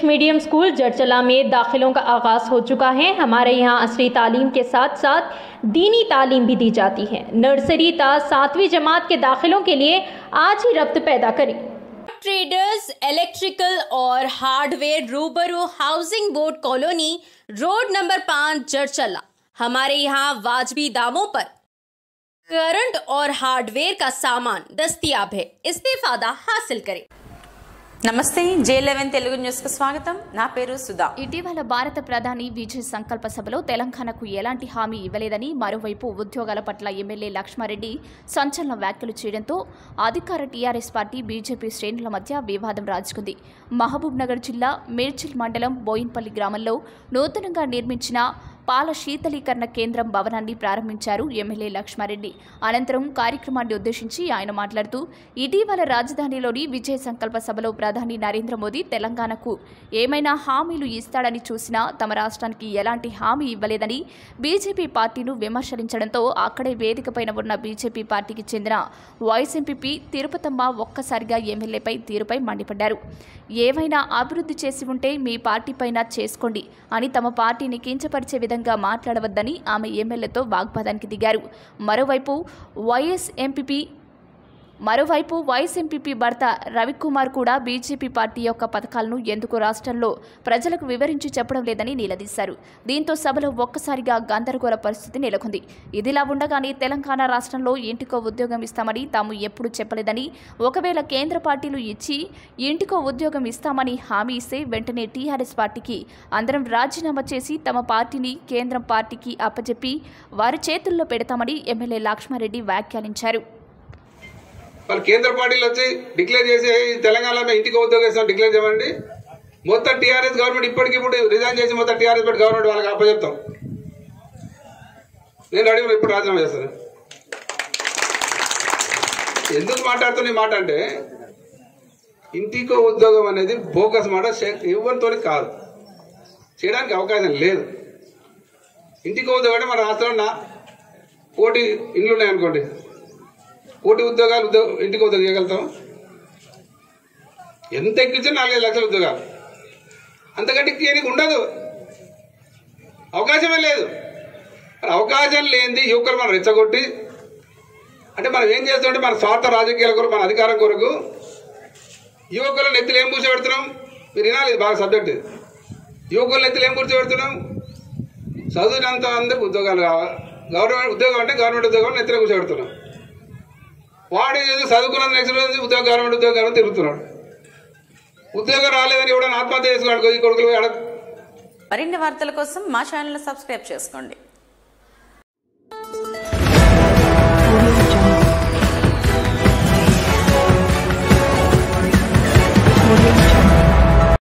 medium school जड़चला में दाखिलों का आगाज़ हो चुका है हमारे यहाँ असली तालीम के साथ साथ दीनी तालीम भी दी जाती है नर्सरी ता सातवीं जमात के दाखिलों के लिए आज ही रब्त पैदा करें ट्रेडर्स इलेक्ट्रिकल और हार्डवेयर रूबरू housing board colony road number पाँच जड़चला हमारे यहाँ वाजबी दामों पर करंट और हार्डवेयर का सामान दस्तियाब है इस्तेफादा हासिल करें నమస్తే జే లెవెన్ తెలుగు న్యూస్కు స్వాగతం నా పేరు సుధా ఇటీవల భారత ప్రధాని విజయ్ సంకల్ప సభలో తెలంగాణకు ఎలాంటి హామీ ఇవ్వలేదని మరోవైపు ఉద్యోగాల పట్ల ఎమ్మెల్యే లక్ష్మారెడ్డి సంచలన వ్యాఖ్యలు చేయడంతో అధికార టీఆర్ఎస్ పార్టీ బీజేపీ శ్రేణుల మధ్య వివాదం రాజుకుంది మహబూబ్ నగర్ జిల్లా మేడ్చిల్ మండలం బోయిన్పల్లి గ్రామంలో నూతనంగా నిర్మించిన పాల శీతలీకరణ కేంద్రం భవనాన్ని ప్రారంభించారు ఎమ్మెల్యే లక్ష్మారెడ్డి అనంతరం కార్యక్రమాన్ని ఉద్దేశించి ఆయన మాట్లాడుతూ ఇటీవల రాజధానిలోని విజయ సంకల్ప సభలో ప్రధాని నరేంద్ర మోదీ తెలంగాణకు ఏమైనా హామీలు ఇస్తాడని చూసినా తమ రాష్ట్రానికి ఎలాంటి హామీ ఇవ్వలేదని బీజేపీ పార్టీను విమర్శించడంతో అక్కడే వేదికపైన ఉన్న బీజేపీ పార్టీకి చెందిన వాయిస్ ఎంపీ తిరుపతమ్మ ఒక్కసారిగా ఎమ్మెల్యేపై తీరుపై మండిపడ్డారు ఏవైనా అభివృద్ధి చేసి ఉంటే మీ పార్టీపైన చేసుకోండి అని తమ పార్టీని కించపరిచే విధంగా మాట్లాడవద్దని ఆమె ఎమ్మెల్యేతో వాగ్వాదానికి దిగారు మరోవైపు వైఎస్ ఎంపీ మరోవైపు వైస్ ఎంపీపీ భర్త రవికుమార్ కూడా బీజేపీ పార్టీ యొక్క పథకాలను ఎందుకు రాష్ట్రంలో ప్రజలకు వివరించి చెప్పడం లేదని నిలదీశారు దీంతో సభలో ఒక్కసారిగా గందరగోళ పరిస్థితి నెలకొంది ఇదిలా ఉండగానే తెలంగాణ రాష్ట్రంలో ఇంటికో ఉద్యోగం ఇస్తామని తాము ఎప్పుడు చెప్పలేదని ఒకవేళ కేంద్ర పార్టీలు ఇచ్చి ఇంటికో ఉద్యోగం ఇస్తామని హామీ ఇస్తే వెంటనే టీఆర్ఎస్ పార్టీకి అందరం రాజీనామా చేసి తమ పార్టీని కేంద్రం పార్టీకి అప్పచెప్పి వారి చేతుల్లో పెడతామని ఎమ్మెల్యే లక్ష్మారెడ్డి వ్యాఖ్యానించారు వాళ్ళు కేంద్ర పార్టీలు వచ్చి డిక్లేర్ చేసి తెలంగాణలో మేము ఇంటికి ఉద్యోగం ఇస్తాం డిక్లేర్ చేయమండి మొత్తం టీఆర్ఎస్ గవర్నమెంట్ ఇప్పటికిప్పుడు రిజైన్ చేసి మొత్తం టీఆర్ఎస్ పార్టీ గవర్నమెంట్ వాళ్ళకి అప్పచెప్తాం నేను అడిగిన ఇప్పుడు రాజీనామా చేస్తాను ఎందుకు మాట్లాడుతున్న ఈ మాట అంటే ఇంటికో ఉద్యోగం అనేది బోకస్ మాట ఎవరితో కాదు చేయడానికి అవకాశం లేదు ఇంటికో ఉద్యోగం అంటే మన రాష్ట్రంలో నా కోటి ఇండ్లు ఉన్నాయనుకోండి కోటి ఉద్యోగాలు ఉద్యోగ ఇంటికి ఉద్యోగం చేయగలుగుతాం ఎంత ఎక్కించినా నాలుగైదు లక్షల ఉద్యోగాలు అంతకంటే ఎక్కియనికి ఉండదు అవకాశమే లేదు మరి అవకాశం లేనిది యువకులు మనం రెచ్చగొట్టి అంటే మనం ఏం చేస్తుంటే మన స్వార్థ రాజకీయాల కొరకు మన అధికారం కొరకు యువకుల నెత్తులు ఏం కూర్చోబెడుతున్నాం మీరు వినాలి ఇది బాగా సబ్జెక్ట్ ఇది యువకుల నెత్తులు ఏం కూర్చోబెడుతున్నాం చదివినంత అందరికి ఉద్యోగాలు కావాలి గవర్నమెంట్ ఉద్యోగం అంటే గవర్నమెంట్ ఉద్యోగం నెత్తిన కూర్చోబెడుతున్నాం వాడు ఏదో చదువుకున్న నెక్స్ట్ రోజు ఉద్యోగం గవర్నమెంట్ ఉద్యోగం తిరుగుతున్నాడు ఉద్యోగం రాలేదని ఎవడన్నా ఆత్మహత్య చేసుకోవాలి ఈ కొడుకులు అడగ మరిన్ని వార్తల కోసం మా ఛానల్ సబ్స్క్రైబ్ చేసుకోండి